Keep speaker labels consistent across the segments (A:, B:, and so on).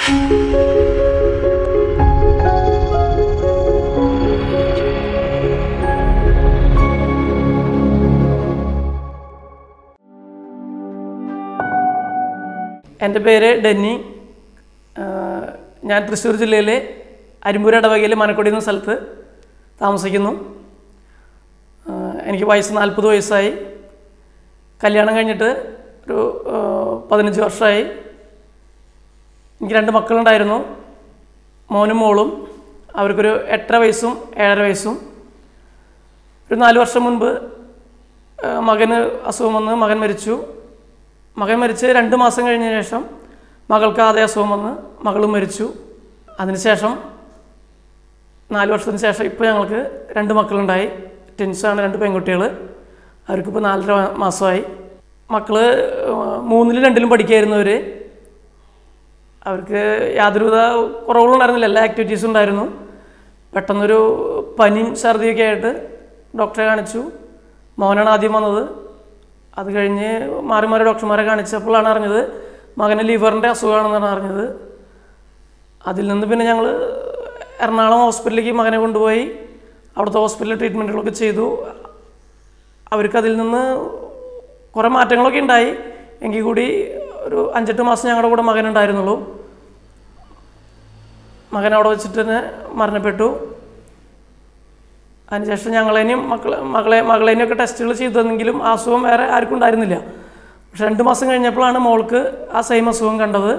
A: എൻ്റെ പേര് ഡെന്നി ആഹ് ഞാൻ തൃശ്ശൂർ ജില്ലയിലെ അരിമ്പൂർ ഇടവകയിലെ മനക്കൊടി എന്ന സ്ഥലത്ത് താമസിക്കുന്നു ആഹ് എനിക്ക് വയസ്സ് നാൽപ്പത് വയസ്സായി കല്യാണം കഴിഞ്ഞിട്ട് ഒരു ആഹ് പതിനഞ്ച് വർഷമായി എനിക്ക് രണ്ട് മക്കളുണ്ടായിരുന്നു മോനും മോളും അവർക്കൊരു എട്ടര വയസ്സും ഏഴര വയസ്സും ഒരു നാല് വർഷം മുൻപ് ആഹ് മകന് അസുഖം വന്ന് മകൻ മരിച്ചു മകൻ മരിച്ച് രണ്ട് മാസം കഴിഞ്ഞ ശേഷം മകൾക്ക് അതേ അസുഖം വന്ന് മകളും മരിച്ചു അതിനുശേഷം നാല് വർഷത്തിന് ശേഷം ഇപ്പോൾ ഞങ്ങൾക്ക് രണ്ട് മക്കളുണ്ടായി ടെൻസാണ് രണ്ട് പെൺകുട്ടികൾ അവർക്കിപ്പോൾ നാലര മാസമായി മക്കൾ മൂന്നിലും രണ്ടിലും പഠിക്കായിരുന്നു അവർ അവർക്ക് യാതൊരുവിധ കുറവുകളും ഉണ്ടായിരുന്നില്ല എല്ലാ ആക്ടിവിറ്റീസും ഉണ്ടായിരുന്നു പെട്ടെന്നൊരു പനിയും ഛർദിയൊക്കെ ആയിട്ട് ഡോക്ടറെ കാണിച്ചു മോനാണ് ആദ്യം വന്നത് അത് കഴിഞ്ഞ് മാറി മാറി ഡോക്ടർമാരെ കാണിച്ചപ്പോഴാണ് അറിഞ്ഞത് മകന് ലിവറിൻ്റെ അസുഖമാണെന്നാണ് അറിഞ്ഞത് അതിൽ നിന്ന് പിന്നെ ഞങ്ങൾ എറണാകുളം ഹോസ്പിറ്റലിലേക്ക് മകനെ കൊണ്ടുപോയി അവിടുത്തെ ഹോസ്പിറ്റലിൽ ട്രീറ്റ്മെൻറ്റുകളൊക്കെ ചെയ്തു അവർക്ക് അതിൽ നിന്ന് കുറേ മാറ്റങ്ങളൊക്കെ ഉണ്ടായി എങ്കിൽ കൂടി ഒരു അഞ്ചെട്ട് മാസം ഞങ്ങളുടെ കൂടെ മകനുണ്ടായിരുന്നുള്ളൂ മകൻ അവിടെ വെച്ചിട്ട് തന്നെ മരണപ്പെട്ടു അതിനുശേഷം ഞങ്ങളേനെയും മക്കളെ മകളെ മകളേനെയും ഒക്കെ ടെസ്റ്റുകൾ ചെയ്തെങ്കിലും ആ അസുഖം വേറെ ആർക്കും ഉണ്ടായിരുന്നില്ല പക്ഷെ രണ്ട് മാസം കഴിഞ്ഞപ്പോഴാണ് മോൾക്ക് ആ സെയിം അസുഖം കണ്ടത്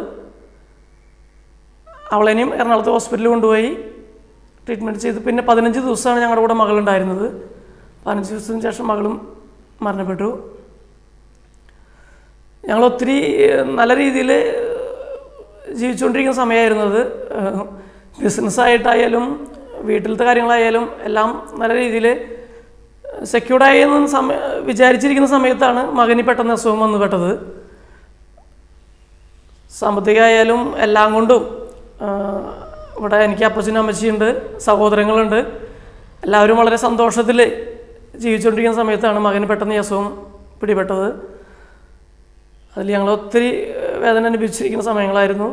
A: അവളേനെയും എറണാകുളത്ത് ഹോസ്പിറ്റലിൽ കൊണ്ടുപോയി ട്രീറ്റ്മെൻറ്റ് ചെയ്ത് പിന്നെ പതിനഞ്ച് ദിവസമാണ് ഞങ്ങളുടെ കൂടെ മകളുണ്ടായിരുന്നത് പതിനഞ്ച് ദിവസത്തിന് ശേഷം മകളും മരണപ്പെട്ടു ഞങ്ങൾ ഒത്തിരി ഏഹ്, നല്ല രീതിയിൽ ജീവിച്ചുകൊണ്ടിരിക്കുന്ന സമയമായിരുന്നത് ബിസിനസ്സായിട്ടായാലും വീട്ടിലത്തെ കാര്യങ്ങളായാലും എല്ലാം നല്ല രീതിയിൽ സെക്യൂർഡായി എന്ന് സമയ വിചാരിച്ചിരിക്കുന്ന സമയത്താണ് മകന് പെട്ടെന്ന് അസുഖം വന്നു പെട്ടത് സാമ്പത്തികമായാലും എല്ലാം കൊണ്ടും ആ, ഇവിടെ എനിക്ക് അപ്പച്ചനും അമ്മച്ചിയുണ്ട് സഹോദരങ്ങളുണ്ട് എല്ലാവരും വളരെ സന്തോഷത്തിൽ ജീവിച്ചുകൊണ്ടിരിക്കുന്ന സമയത്താണ് മകന് പെട്ടെന്ന് ഈ അസുഖം പിടിപെട്ടത് അതിൽ ഞങ്ങൾ ഒത്തിരി വേദന അനുഭവിച്ചിരിക്കുന്ന സമയങ്ങളായിരുന്നു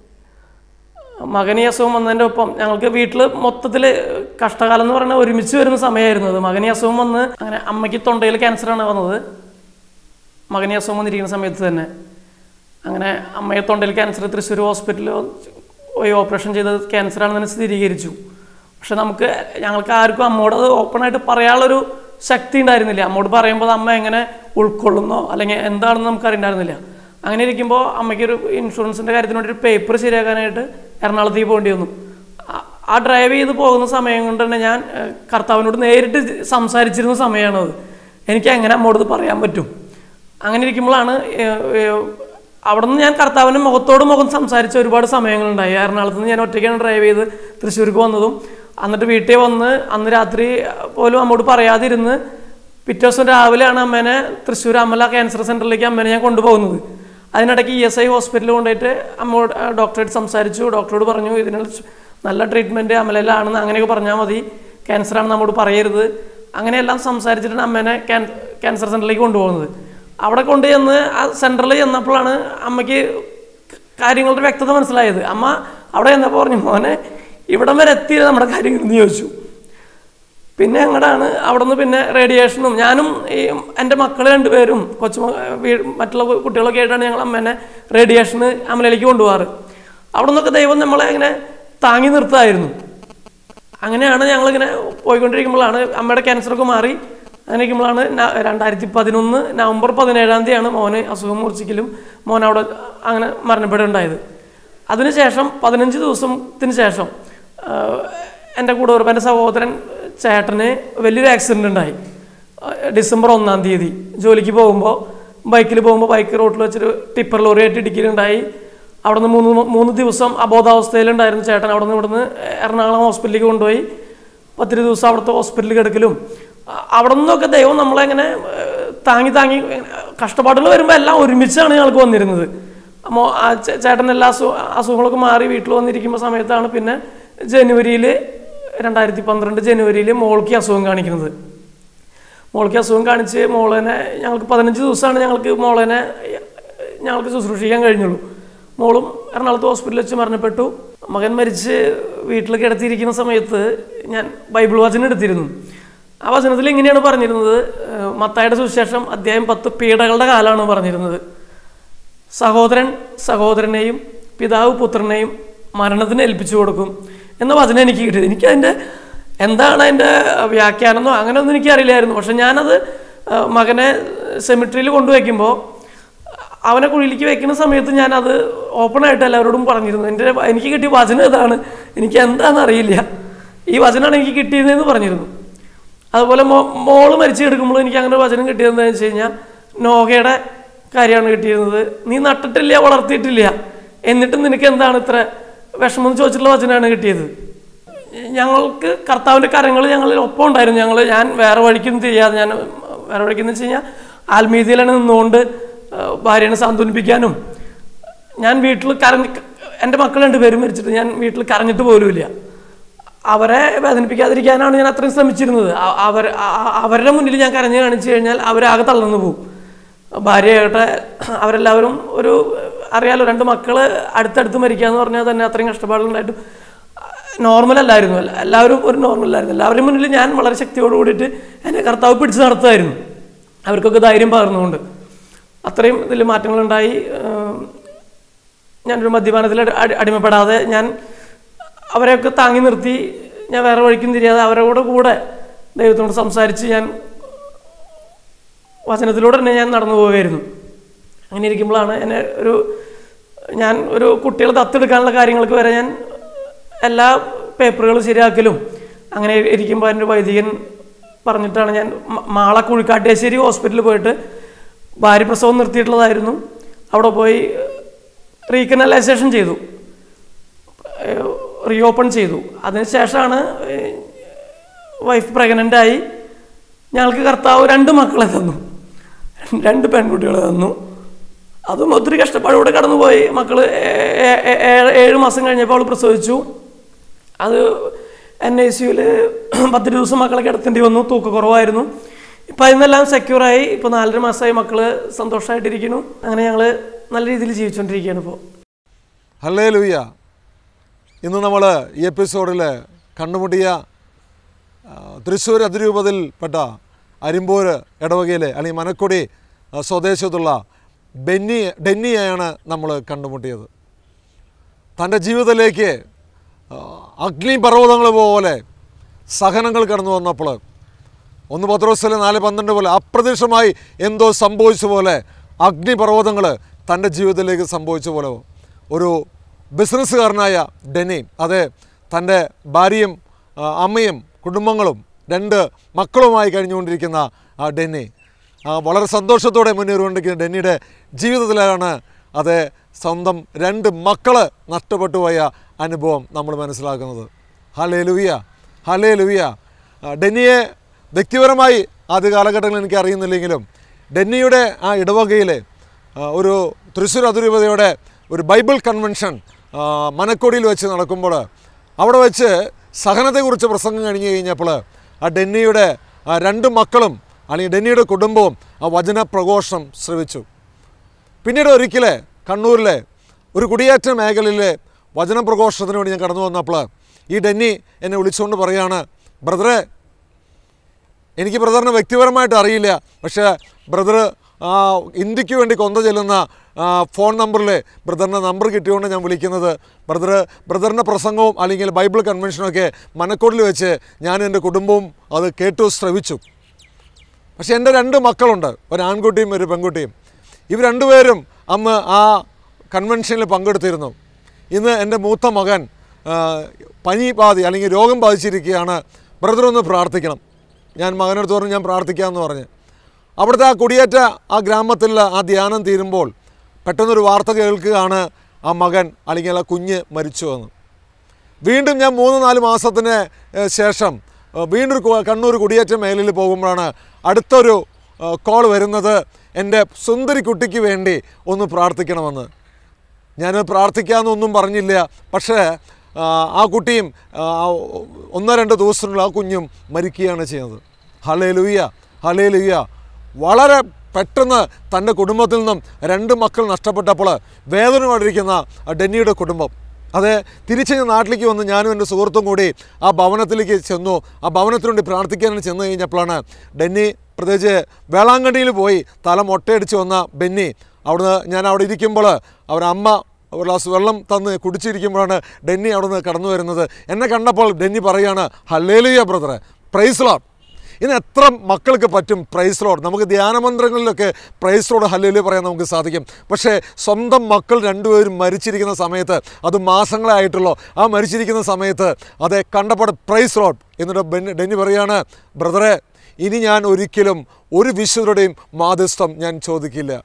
A: മകന് ഈ അസുഖം വന്നതിൻ്റെ ഒപ്പം ഞങ്ങൾക്ക് വീട്ടിൽ മൊത്തത്തിൽ കഷ്ടകാലം എന്ന് പറയുന്നത് ഒരുമിച്ച് വരുന്ന സമയമായിരുന്നു അത് മകന് ഈ അസുഖം വന്ന് അങ്ങനെ അമ്മയ്ക്ക് തൊണ്ടയിൽ ക്യാൻസറാണ് വന്നത് മകന് ഈ അസുഖം വന്നിരിക്കുന്ന സമയത്ത് തന്നെ അങ്ങനെ അമ്മയെ തൊണ്ടയിൽ ക്യാൻസർ തൃശ്ശൂർ ഹോസ്പിറ്റലിൽ പോയി ഓപ്പറേഷൻ ചെയ്തത് ക്യാൻസറാണെന്ന് സ്ഥിരീകരിച്ചു പക്ഷെ നമുക്ക് ഞങ്ങൾക്ക് ആർക്കും അമ്മയോട് അത് ഓപ്പണായിട്ട് പറയാനുള്ളൊരു ശക്തി ഉണ്ടായിരുന്നില്ല അമ്മോട് പറയുമ്പോൾ അമ്മ എങ്ങനെ ഉൾക്കൊള്ളുന്നോ അല്ലെങ്കിൽ എന്താണെന്ന് നമുക്ക് അറിയണ്ടായിരുന്നില്ല അങ്ങനെ ഇരിക്കുമ്പോൾ അമ്മയ്ക്കൊരു ഇൻഷുറൻസിൻ്റെ കാര്യത്തിന് വേണ്ടി ഒരു പേപ്പർ ശരിയാക്കാനായിട്ട് എറണാകുളത്തേക്ക് പോകേണ്ടി വന്നു ആ- ആ ഡ്രൈവ് ചെയ്ത് പോകുന്ന സമയം കൊണ്ട് തന്നെ ഞാൻ ഏഹ്, കർത്താവിനോട് നേരിട്ട് സംസാരിച്ചിരുന്ന സമയമാണത് എനിക്ക് എങ്ങനെ അമ്മോട് ഇത് പറയാൻ പറ്റും അങ്ങനെ ഇരിക്കുമ്പോഴാണ് ഏഹ്, ഏഹ്, അവിടെ നിന്ന് ഞാൻ കർത്താവിൻ്റെ മുഖത്തോട് മുഖം സംസാരിച്ച ഒരുപാട് സമയങ്ങളുണ്ടായി എറണാകുളത്ത് നിന്ന് ഞാൻ ഒറ്റയ്ക്കാണ് ഡ്രൈവ് ചെയ്ത് തൃശ്ശൂർക്ക് വന്നതും എന്നിട്ട് വീട്ടിൽ വന്ന് അന്ന് രാത്രി പോലും അമ്മോട് പറയാതിരുന്ന് പിറ്റേ ദിവസം രാവിലെയാണ് അമ്മേനെ തൃശ്ശൂർ അമല ക്യാൻസർ സെൻറ്ററിലേക്ക് അമ്മേനെ ഞാൻ കൊണ്ടുപോകുന്നത് അതിനിടയ്ക്ക് ഇ എസ് ഐ ഹോസ്പിറ്റലിൽ കൊണ്ടുപോയിട്ട് അമ്മോട് ആ, ഡോക്ടറായിട്ട് സംസാരിച്ചു ഡോക്ടറോട് പറഞ്ഞു ഇതിന് നല്ല ട്രീറ്റ്മെൻറ്റ് അമലയിലാണെന്ന് അങ്ങനെയൊക്കെ പറഞ്ഞാൽ മതി ക്യാൻസറാണ് നമ്മോട് പറയരുത് അങ്ങനെയെല്ലാം സംസാരിച്ചിട്ടാണ് അമ്മേനെ ക്യാൻ ക്യാൻസർ സെൻറ്ററിലേക്ക് കൊണ്ടുപോകുന്നത് അവിടെ കൊണ്ട് ചെന്ന് ആ സെൻറ്ററിൽ ചെന്നപ്പോഴാണ് അമ്മയ്ക്ക് കാര്യങ്ങളുടെ വ്യക്തത മനസ്സിലായത് അമ്മ അവിടെ ചെന്നപ്പോൾ പറഞ്ഞു മോനെ ഇവിടം വരെ എത്തിയത് നമ്മുടെ കാര്യങ്ങൾ എന്ന് ചോദിച്ചു പിന്നെ ഞങ്ങളാണ് അവിടെ നിന്ന് പിന്നെ റേഡിയേഷനും ഞാനും ഈ എൻ്റെ മക്കൾ രണ്ടുപേരും കൊച്ചു മ- വീ- മറ്റുള്ള കുട്ടികളൊക്കെ ആയിട്ടാണ് ഞങ്ങൾ അമ്മേനെ റേഡിയേഷന് അമലയിലേക്ക് കൊണ്ടുപോകാറ് അവിടെ നിന്നൊക്കെ ദൈവം നമ്മളെ ഇങ്ങനെ താങ്ങി നിർത്തായിരുന്നു അങ്ങനെയാണ് ഞങ്ങളിങ്ങനെ പോയിക്കൊണ്ടിരിക്കുമ്പോഴാണ് അമ്മയുടെ ക്യാൻസറൊക്കെ മാറി അങ്ങനെ ഇരിക്കുമ്പോഴാണ് ന- രണ്ടായിരത്തി പതിനൊന്ന് നവംബർ പതിനേഴാം തീയതിയാണ് മോന് അസുഖം മൂർച്ഛിക്കലും മോൻ അവിടെ അങ്ങനെ മരണപ്പെടുണ്ടായത് അതിനുശേഷം പതിനഞ്ച് ദിവസത്തിന് ശേഷം ആഹ്, എൻ്റെ കൂടെ ഒരു എൻ്റെ സഹോദരൻ ചേട്ടന് വലിയൊരു ആക്സിഡൻ്റ് ഉണ്ടായി ആഹ്, ഡിസംബർ ഒന്നാം തീയതി ജോലിക്ക് പോകുമ്പോൾ ബൈക്കിൽ പോകുമ്പോൾ ബൈക്ക് റോട്ടിൽ വെച്ചൊരു ടിപ്പർ ലോറിയായിട്ട് ഇടിക്കലുണ്ടായി അവിടെ നിന്ന് മൂന്ന് മൂന്ന് ദിവസം അബോധാവസ്ഥയിലുണ്ടായിരുന്നു ചേട്ടൻ അവിടെ നിന്ന് ഇവിടുന്ന് എറണാകുളം ഹോസ്പിറ്റലിലേക്ക് കൊണ്ടുപോയി പത്തിരി ദിവസം അവിടുത്തെ ഹോസ്പിറ്റലിൽ കിടക്കലും അ- അവിടെ നിന്നൊക്കെ ദൈവം നമ്മളെങ്ങനെ ഏഹ്, താങ്ങി താങ്ങി ഇങ്ങനെ കഷ്ടപ്പാടുകൾ വരുമ്പോൾ എല്ലാം ഒരുമിച്ചാണ് ഞങ്ങൾക്ക് വന്നിരുന്നത് മോ ആ ചേ- ചേട്ടൻ എല്ലാ അസു അസുഖങ്ങളൊക്കെ മാറി വീട്ടിൽ വന്നിരിക്കുമ്പോൾ സമയത്താണ് പിന്നെ ജനുവരിയിൽ രണ്ടായിരത്തി പന്ത്രണ്ട് ജനുവരിയിൽ മോൾക്ക് ഈ അസുഖം കാണിക്കുന്നത് മോൾക്ക് അസുഖം കാണിച്ച് മോളനെ ഞങ്ങൾക്ക് പതിനഞ്ച് ദിവസമാണ് ഞങ്ങൾക്ക് മോളനെ ഞങ്ങൾക്ക് ശുശ്രൂഷിക്കാൻ കഴിഞ്ഞുള്ളൂ മോളും എറണാകുളത്ത് ഹോസ്പിറ്റലിൽ വെച്ച് മരണപ്പെട്ടു മകൻ മരിച്ച് വീട്ടിൽ കിടത്തിയിരിക്കുന്ന സമയത്ത് ഞാൻ ബൈബിൾ വചനം എടുത്തിരുന്നു ആ വചനത്തിൽ ഇങ്ങനെയാണ് പറഞ്ഞിരുന്നത് ഏഹ് മത്തായുടെ സുവിശേഷം അധ്യായം പത്ത് പീഡകളുടെ കാലമാണ് പറഞ്ഞിരുന്നത് സഹോദരൻ സഹോദരനെയും പിതാവ് പുത്രനെയും മരണത്തിന് ഏൽപ്പിച്ചു കൊടുക്കും എന്ന വചനം എനിക്ക് കിട്ടിയത് എനിക്കതിൻ്റെ എന്താണ് അതിൻ്റെ വ്യാഖ്യാനമോ അങ്ങനെയൊന്നും എനിക്കറിയില്ലായിരുന്നു പക്ഷെ ഞാനത് ആ, മകനെ സെമിട്രിയിൽ കൊണ്ടുവയ്ക്കുമ്പോൾ അവനെ കുഴിയിലേക്ക് വെക്കുന്ന സമയത്ത് ഞാനത് ഓപ്പണായിട്ട് എല്ലാവരോടും പറഞ്ഞിരുന്നു എൻ്റെ എനിക്ക് കിട്ടിയ വചനം ഇതാണ് എനിക്ക് എന്താണെന്ന് അറിയില്ല ഈ വചനമാണ് എനിക്ക് കിട്ടിയതെന്ന് പറഞ്ഞിരുന്നു അതുപോലെ മോ മോള് മരിച്ചു കിടക്കുമ്പോൾ എനിക്ക് അങ്ങനെ ഒരു വചനം കിട്ടിയതെന്ന് വെച്ച് കഴിഞ്ഞാൽ നോഹയുടെ കാര്യമാണ് കിട്ടിയിരുന്നത് നീ നട്ടിട്ടില്ല വളർത്തിയിട്ടില്ല എന്നിട്ടും നിനക്ക് എന്താണ് ഇത്ര വിഷമം എന്ന് ചോദിച്ചിട്ടുള്ള വചനമാണ് കിട്ടിയത് ഞങ്ങൾക്ക് കർത്താവിൻ്റെ കരങ്ങൾ ഞങ്ങളിൽ ഒപ്പം ഉണ്ടായിരുന്നു ഞങ്ങൾ ഞാൻ വേറെ വഴിക്കൊന്നും തിരിയാതെ ഞാൻ വേറെ വഴിക്കെന്ന് വെച്ച് കഴിഞ്ഞാൽ ആത്മീയതയിലാണ് നിന്നുകൊണ്ട് ആ, ഭാര്യനെ സാന്ത്വനിപ്പിക്കാനും ഞാൻ വീട്ടിൽ കരഞ്ഞ് എൻ്റെ മക്കൾ രണ്ടുപേരും മരിച്ചിട്ട് ഞാൻ വീട്ടിൽ കരഞ്ഞിട്ട് പോലുമില്ല അവരെ വേദനിപ്പിക്കാതിരിക്കാനാണ് ഞാൻ അത്രയും ശ്രമിച്ചിരുന്നത് അ- അവർ അ- അ- അവരുടെ മുന്നിൽ ഞാൻ കരഞ്ഞു കാണിച്ചു കഴിഞ്ഞാൽ അവരാകെ തളർന്നു പോകും ഭാര്യയാകട്ടെ അവരെല്ലാവരും ഒരു അറിയാലോ രണ്ട് മക്കള് അടുത്തടുത്ത് മരിക്കുക എന്ന് പറഞ്ഞാൽ തന്നെ അത്രയും കഷ്ടപ്പാടുണ്ടായിട്ടും നോർമൽ അല്ലായിരുന്നു അല്ല എല്ലാവരും ഒരു നോർമൽ അല്ലായിരുന്നു എല്ലാവരുടെ മുന്നിൽ ഞാൻ വളരെ ശക്തിയോട് കൂടിയിട്ട് എന്നെ കർത്താവ് പിടിച്ചു നടത്തുമായിരുന്നു അവർക്കൊക്കെ ധൈര്യം പകർന്നുകൊണ്ട് അത്രയും ഇതിൽ മാറ്റങ്ങളുണ്ടായി ഏം, ഞാനൊരു മദ്യപാനത്തിൽ അടി- അടി- അടിമപ്പെടാതെ ഞാൻ അവരെയൊക്കെ താങ്ങി നിർത്തി ഞാൻ വേറെ വഴിക്കും തിരിയാതെ അവരുടെ കൂടെ ദൈവത്തോട് സംസാരിച്ച് ഞാൻ വചനത്തിലൂടെ തന്നെ ഞാൻ നടന്നു പോവുകയായിരുന്നു അങ്ങനെ ഇരിക്കുമ്പോഴാണ് എന്നെ ഒരു ഞാൻ ഒരു കുട്ടികളെ ദത്തെടുക്കാനുള്ള കാര്യങ്ങൾക്ക് വരെ ഞാൻ എല്ലാ പേപ്പറുകളും ശരിയാക്കലും അങ്ങനെ ഇരിക്കുമ്പോൾ എൻ്റെ വൈദികൻ പറഞ്ഞിട്ടാണ് ഞാൻ മ- മാള കുഴിക്കാട്ടേശ്ശേരി ഹോസ്പിറ്റലിൽ പോയിട്ട് ഭാര്യ പ്രസവം നിർത്തിയിട്ടുള്ളതായിരുന്നു അവിടെ പോയി റീകനലൈസേഷൻ ചെയ്തു റീഓപ്പൺ ചെയ്തു അതിനുശേഷമാണ് വൈഫ് പ്രഗ്നൻ്റ് ആയി ഞങ്ങൾക്ക് കർത്താവ് രണ്ട് മക്കളെ തന്നു രണ്ട് പെൺകുട്ടികളെ തന്നു അതും ഒത്തിരി കഷ്ടപ്പാടോടെ കടന്നുപോയി മക്കൾ ഏഴ് മാസം കഴിഞ്ഞപ്പോൾ അവൾ പ്രസവിച്ചു അത് എൻ ഐ സിയിൽ പത്ത് ദിവസം മക്കളെ കിടത്തേണ്ടി വന്നു തൂക്കക്കുറവായിരുന്നു ഇപ്പം അതിനെല്ലാം സെക്യൂറായി ഇപ്പോൾ നാലര മാസമായി മക്കൾ സന്തോഷമായിട്ടിരിക്കുന്നു അങ്ങനെ ഞങ്ങൾ നല്ല രീതിയിൽ ജീവിച്ചുകൊണ്ടിരിക്കുകയാണ് ഇപ്പോൾ
B: ഹല്ലേ ലൂയ ഇന്ന് നമ്മൾ ഈ എപ്പിസോഡിൽ കണ്ടുമുട്ടിയ ആ, തൃശ്ശൂർ അതിരൂപതയിൽപ്പെട്ട അരിമ്പൂർ ഇടവകയിലെ അല്ലെങ്കിൽ മനക്കൊടി ആ, സ്വദേശത്തുള്ള ബെന്നി ഡെന്നിയെയാണ് നമ്മൾ കണ്ടുമുട്ടിയത് തൻ്റെ ജീവിതത്തിലേക്ക് ആ, അഗ്നിപർവ്വതങ്ങൾ പോലെ സഹനങ്ങൾ കടന്നു വന്നപ്പോൾ ഒന്ന് പത്രോസിലെ നാല് പന്ത്രണ്ട് പോലെ അപ്രതീക്ഷിതമായി എന്തോ സംഭവിച്ച പോലെ അഗ്നിപർവ്വതങ്ങൾ തൻ്റെ ജീവിതത്തിലേക്ക് സംഭവിച്ച പോലെ ഒരു ബിസിനസ്സുകാരനായ ഡെനി അതെ തൻ്റെ ഭാര്യയും ആ, അമ്മയും കുടുംബങ്ങളും രണ്ട് മക്കളുമായി കഴിഞ്ഞുകൊണ്ടിരിക്കുന്ന ആ ഡെന്നി ആ, വളരെ സന്തോഷത്തോടെ മുന്നേറിക്കൊണ്ടിരിക്കുന്ന ഡെന്നിയുടെ ജീവിതത്തിലാണ് അത് സ്വന്തം രണ്ട് മക്കൾ നഷ്ടപ്പെട്ടു പോയ അനുഭവം നമ്മൾ മനസ്സിലാക്കുന്നത് ഹലേ ലുവിയ ഹലേ ലുവിയ ഡെന്നിയെ വ്യക്തിപരമായി ആദ്യ കാലഘട്ടങ്ങളിൽ എനിക്ക് അറിയുന്നില്ലെങ്കിലും ഡെന്നിയുടെ ആ ഇടവകയിലെ ആ, ഒരു തൃശ്ശൂർ അതിരൂപതയുടെ ഒരു ബൈബിൾ കൺവെൻഷൻ ആ, മനക്കോടിയിൽ വെച്ച് നടക്കുമ്പോൾ അവിടെ വെച്ച് സഹനത്തെക്കുറിച്ച് പ്രസംഗം കഴിഞ്ഞ് കഴിഞ്ഞപ്പോൾ ആ ഡെന്നിയുടെ ആ രണ്ട് മക്കളും അല്ലെങ്കിൽ ഡെന്നിയുടെ കുടുംബവും ആ വചന പ്രഘോഷം ശ്രവിച്ചു പിന്നീട് ഒരിക്കൽ കണ്ണൂരിലെ ഒരു കുടിയേറ്റ മേഖലയിലെ വചന പ്രഘോഷത്തിന് വേണ്ടി ഞാൻ കടന്നു വന്നപ്പോൾ ഈ ഡെന്നി എന്നെ വിളിച്ചുകൊണ്ട് പറയാണ് ബ്രദറെ എനിക്ക് ബ്രദറിനെ വ്യക്തിപരമായിട്ട് അറിയില്ല പക്ഷേ ബ്രദർ ആ ഇന്ത്യക്ക് വേണ്ടി കൊന്ത ചെല്ലുന്ന ആ, ഫോൺ നമ്പറിൽ ബ്രദറിൻ്റെ നമ്പർ കിട്ടിയോണ്ട് ഞാൻ വിളിക്കുന്നത് ബ്രദർ ബ്രദറിൻ്റെ പ്രസംഗവും അല്ലെങ്കിൽ ബൈബിൾ കൺവെൻഷനൊക്കെ മനക്കോടിൽ വെച്ച് ഞാനും എൻ്റെ കുടുംബവും അത് കേട്ടു ശ്രവിച്ചു പക്ഷേ എൻ്റെ രണ്ട് മക്കളുണ്ട് ഒരു ആൺകുട്ടിയും ഒരു പെൺകുട്ടിയും ഇവർ രണ്ടുപേരും അന്ന് ആ കൺവെൻഷനിൽ പങ്കെടുത്തിരുന്നു ഇന്ന് എൻ്റെ മൂത്ത മകൻ ആ, പനി ബാധി അല്ലെങ്കിൽ രോഗം ബാധിച്ചിരിക്കുകയാണ് ബ്രദർ ഒന്ന് പ്രാർത്ഥിക്കണം ഞാൻ മകനടുത്ത് പറഞ്ഞു ഞാൻ പ്രാർത്ഥിക്കാമെന്ന് പറഞ്ഞ് അവിടുത്തെ ആ കുടിയേറ്റ ആ ഗ്രാമത്തിൽ ആ ധ്യാനം തീരുമ്പോൾ പെട്ടെന്നൊരു വാർത്ത കേൾക്കുകയാണ് ആ മകൻ അല്ലെങ്കിൽ ആ കുഞ്ഞ് മരിച്ചു എന്ന് വീണ്ടും ഞാൻ മൂന്ന് നാല് മാസത്തിന് ഏഹ്, ശേഷം ഏഹ്, വീണ്ടും ഒരു കു- കണ്ണൂർ കുടിയേറ്റ മേഖലയിൽ പോകുമ്പോഴാണ് അടുത്തൊരു കോൾ വരുന്നത് എൻ്റെ സുന്ദരി കുട്ടിക്ക് വേണ്ടി ഒന്ന് പ്രാർത്ഥിക്കണമെന്ന് ഞാൻ പ്രാർത്ഥിക്കാമെന്നൊന്നും പറഞ്ഞില്ല പക്ഷേ ആ, ആ കുട്ടിയും ആ, ഒന്നോ രണ്ടോ ദിവസത്തിനുള്ള ആ കുഞ്ഞും മരിക്കുകയാണ് ചെയ്യുന്നത് ഹലേ ലുയ്യ ഹലേ ലുയ്യ വളരെ പെട്ടെന്ന് തൻ്റെ കുടുംബത്തിൽ നിന്നും രണ്ട് മക്കൾ നഷ്ടപ്പെട്ടപ്പോൾ വേദനയോടിരിക്കുന്ന ആ ഡെന്നിയുടെ കുടുംബം അതെ തിരിച്ച് ഞാൻ നാട്ടിലേക്ക് വന്ന് ഞാനും എൻ്റെ സുഹൃത്തും കൂടി ആ ഭവനത്തിലേക്ക് ചെന്നു ആ ഭവനത്തിന് വേണ്ടി പ്രാർത്ഥിക്കാൻ ചെന്ന് കഴിഞ്ഞപ്പോഴാണ് ഡെന്നി പ്രത്യേകിച്ച് വേളാങ്കണ്ണിയിൽ പോയി തല മൊട്ടയടിച്ച് വന്ന ബെന്നി അവിടുന്ന് ഞാൻ അവിടെ ഇരിക്കുമ്പോൾ അവരമ്മ ഒരു ഗ്ലാസ് വെള്ളം തന്ന് കുടിച്ചിരിക്കുമ്പോഴാണ് ഡെന്നി അവിടുന്ന് കടന്നു വരുന്നത് എന്നെ കണ്ടപ്പോൾ ഡെന്നി പറയാണ് ഹല്ലേലുയ ബ്രദറെ പ്രൈസ് ലോഡ് ഇന്ന് എത്ര മക്കൾക്ക് പറ്റും പ്രൈസ് ലോഡ് നമുക്ക് ധ്യാനമന്ത്രങ്ങളിലൊക്കെ പ്രൈസ് ലോഡ് ഹല്ലേലു പറയാൻ നമുക്ക് സാധിക്കും പക്ഷേ സ്വന്തം മക്കൾ രണ്ടുപേരും മരിച്ചിരിക്കുന്ന സമയത്ത് അത് മാസങ്ങളെ ആയിട്ടുള്ളൂ ആ മരിച്ചിരിക്കുന്ന സമയത്ത് അതെ കണ്ടപ്പോൾ പ്രൈസ് ലോഡ് എന്നിട്ട് ബെന്നി ഡെന്നി പറയാണ് ബ്രദറെ ഇനി ഞാൻ ഒരിക്കലും ഒരു വിശുദ്ധരുടെയും മാധ്യസ്ഥം ഞാൻ ചോദിക്കില്ല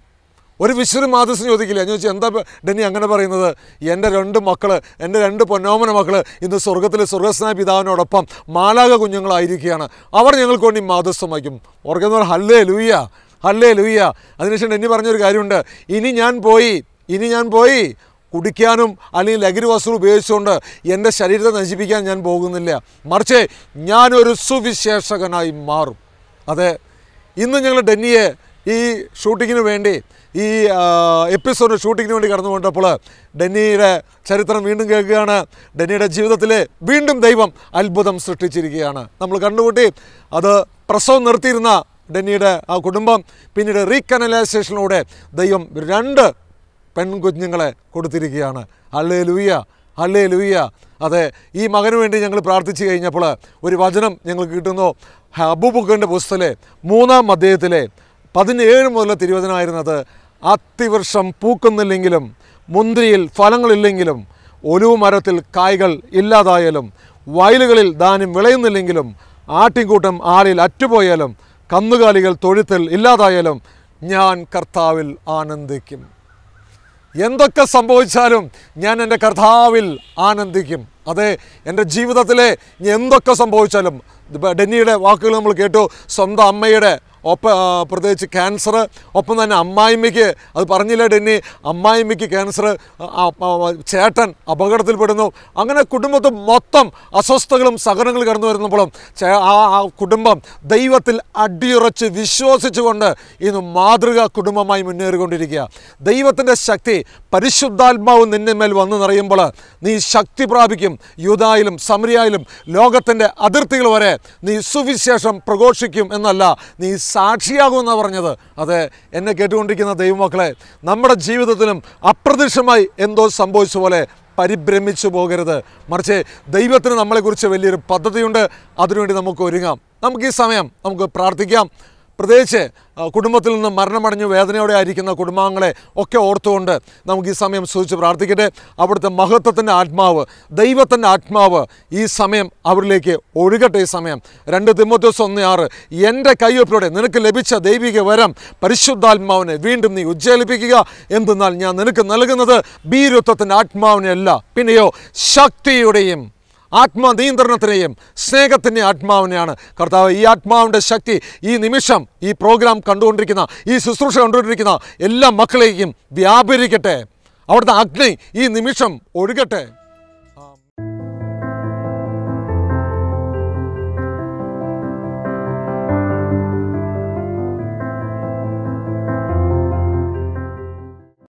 B: ഒരു വിശ്വര മാതൃസ് ചോദിക്കില്ല ഞാൻ ചോദിച്ചാൽ എന്താ ഇപ്പൊ ഡെന്നി അങ്ങനെ പറയുന്നത് എൻ്റെ രണ്ട് മക്കൾ എൻ്റെ രണ്ട് പൊന്നോമന മക്കൾ ഇന്ന് സ്വർഗത്തിലെ സ്വർഗസ്നായ പിതാവിനോടൊപ്പം മാലാക കുഞ്ഞുങ്ങളായിരിക്കുകയാണ് അവർ ഞങ്ങൾക്ക് വേണ്ടി മാതൃസ്ഥം വയ്ക്കും ഓർക്കുന്ന പറഞ്ഞാൽ ഹല്ലേ ലൂയ്യ ഹല്ലേ ലൂയ്യ അതിനുശേഷം ഡെന്നി പറഞ്ഞൊരു കാര്യമുണ്ട് ഇനി ഞാൻ പോയി ഇനി ഞാൻ പോയി കുടിക്കാനും അല്ലെങ്കിൽ ലഹരി വസ്തു ഉപയോഗിച്ചുകൊണ്ട് എൻ്റെ ശരീരത്തെ നശിപ്പിക്കാൻ ഞാൻ പോകുന്നില്ല മറിച്ച് ഞാനൊരു സുവിശേഷകനായി മാറും അതെ ഇന്ന് ഞങ്ങൾ ഡെന്നിയെ ഈ ഷൂട്ടിങ്ങിന് വേണ്ടി ഈ എപ്പിസോഡ് ഷൂട്ടിങ്ങിന് വേണ്ടി കടന്നു കൊണ്ടപ്പോൾ ഡെന്നിയുടെ ചരിത്രം വീണ്ടും കേൾക്കുകയാണ് ഡെന്നിയുടെ ജീവിതത്തിൽ വീണ്ടും ദൈവം അത്ഭുതം സൃഷ്ടിച്ചിരിക്കുകയാണ് നമ്മൾ കണ്ടുകൂട്ടി അത് പ്രസവം നിർത്തിയിരുന്ന ഡെന്നിയുടെ ആ കുടുംബം പിന്നീട് റീകനലൈസേഷനിലൂടെ ദൈവം രണ്ട് പെൺകുഞ്ഞുങ്ങളെ കൊടുത്തിരിക്കുകയാണ് അല്ലേ ലൂയ്യ അല്ലേ ലൂയ്യ അതെ ഈ മകന് വേണ്ടി ഞങ്ങൾ പ്രാർത്ഥിച്ചു കഴിഞ്ഞപ്പോൾ ഒരു വചനം ഞങ്ങൾ കിട്ടുന്നു അബുബുക്കൻ്റെ പുസ്തകത്തിലെ മൂന്നാം അധ്യായത്തിലെ പതിനേഴ് മുതൽ തിരുവചനമായിരുന്നത് അത്തിവൃക്ഷം പൂക്കുന്നില്ലെങ്കിലും മുന്തിരിയിൽ ഫലങ്ങളില്ലെങ്കിലും ഒലിവ് മരത്തിൽ കായ്കൾ ഇല്ലാതായാലും വയലുകളിൽ ധാന്യം വിളയുന്നില്ലെങ്കിലും ആട്ടിൻകൂട്ടം ആളിൽ അറ്റുപോയാലും കന്നുകാലികൾ തൊഴുത്തിൽ ഇല്ലാതായാലും ഞാൻ കർത്താവിൽ ആനന്ദിക്കും എന്തൊക്കെ സംഭവിച്ചാലും ഞാൻ എൻ്റെ കർത്താവിൽ ആനന്ദിക്കും അതെ എൻ്റെ ജീവിതത്തിലെ എന്തൊക്കെ സംഭവിച്ചാലും ഇപ്പം ഡെന്നിയുടെ വാക്കുകൾ നമ്മൾ കേട്ടു സ്വന്തം അമ്മയുടെ ഒപ്പം ആ, പ്രത്യേകിച്ച് ക്യാൻസർ ഒപ്പം തന്നെ അമ്മായിമ്മയ്ക്ക് അത് പറഞ്ഞില്ല ഡെന്നി അമ്മായിമ്മയ്ക്ക് ക്യാൻസർ ചേട്ടൻ അപകടത്തിൽപ്പെടുന്നു അങ്ങനെ കുടുംബത്തിൽ മൊത്തം അസ്വസ്ഥകളും സഹനങ്ങളും കടന്നു വരുന്നപ്പോഴും ചേ- ആ ആ കുടുംബം ദൈവത്തിൽ അടിയുറച്ച് വിശ്വസിച്ചുകൊണ്ട് ഇന്ന് മാതൃക കുടുംബമായി മുന്നേറിക്കൊണ്ടിരിക്കുക ദൈവത്തിൻ്റെ ശക്തി പരിശുദ്ധാത്മാവ് നിന്നെ മേൽ വന്നു നിറയുമ്പോൾ നീ ശക്തി പ്രാപിക്കും യൂതായിലും സമരിയായാലും ലോകത്തിൻ്റെ അതിർത്തികൾ വരെ നീ സുവിശേഷം പ്രഘോഷിക്കും എന്നല്ല നീ സാക്ഷിയാകുമെന്നാണ് പറഞ്ഞത് അതെ എന്നെ കേട്ടുകൊണ്ടിരിക്കുന്ന ദൈവമക്കളെ നമ്മുടെ ജീവിതത്തിലും അപ്രത്യക്ഷമായി എന്തോ സംഭവിച്ച പോലെ പരിഭ്രമിച്ചു പോകരുത് മറിച്ച് ദൈവത്തിന് നമ്മളെക്കുറിച്ച് വലിയൊരു പദ്ധതിയുണ്ട് അതിനുവേണ്ടി നമുക്ക് ഒരുങ്ങാം നമുക്ക് ഈ സമയം നമുക്ക് പ്രാർത്ഥിക്കാം പ്രത്യേകിച്ച് ആ, കുടുംബത്തിൽ നിന്ന് മരണമടഞ്ഞ് വേദനയോടെ ആയിരിക്കുന്ന കുടുംബാംഗങ്ങളെ ഒക്കെ ഓർത്തുകൊണ്ട് നമുക്ക് ഈ സമയം സൂചിച്ച് പ്രാർത്ഥിക്കട്ടെ അവിടുത്തെ മഹത്വത്തിൻ്റെ ആത്മാവ് ദൈവത്തിൻ്റെ ആത്മാവ് ഈ സമയം അവരിലേക്ക് ഒഴുകട്ടെ ഈ സമയം രണ്ട് തിമ്മത്യോസ് ഒന്ന് ആറ് എൻ്റെ കയ്യൊപ്പിലൂടെ നിനക്ക് ലഭിച്ച ദൈവിക വരം പരിശുദ്ധാത്മാവിനെ വീണ്ടും നീ ഉജ്ജ്വലിപ്പിക്കുക എന്തെന്നാൽ ഞാൻ നിനക്ക് നൽകുന്നത് ഭീരുത്വത്തിൻ്റെ ആത്മാവിനെ അല്ല പിന്നെയോ ശക്തിയുടെയും ആത്മനിയന്ത്രണത്തിനെയും സ്നേഹത്തിൻ്റെ ആത്മാവിനെയാണ് കർത്താവ് ഈ ആത്മാവിൻ്റെ ശക്തി ഈ നിമിഷം ഈ പ്രോഗ്രാം കണ്ടുകൊണ്ടിരിക്കുന്ന ഈ ശുശ്രൂഷ കണ്ടുകൊണ്ടിരിക്കുന്ന എല്ലാ മക്കളെയും വ്യാപരിക്കട്ടെ അവിടുത്തെ അഗ്നി ഈ നിമിഷം ഒഴുകട്ടെ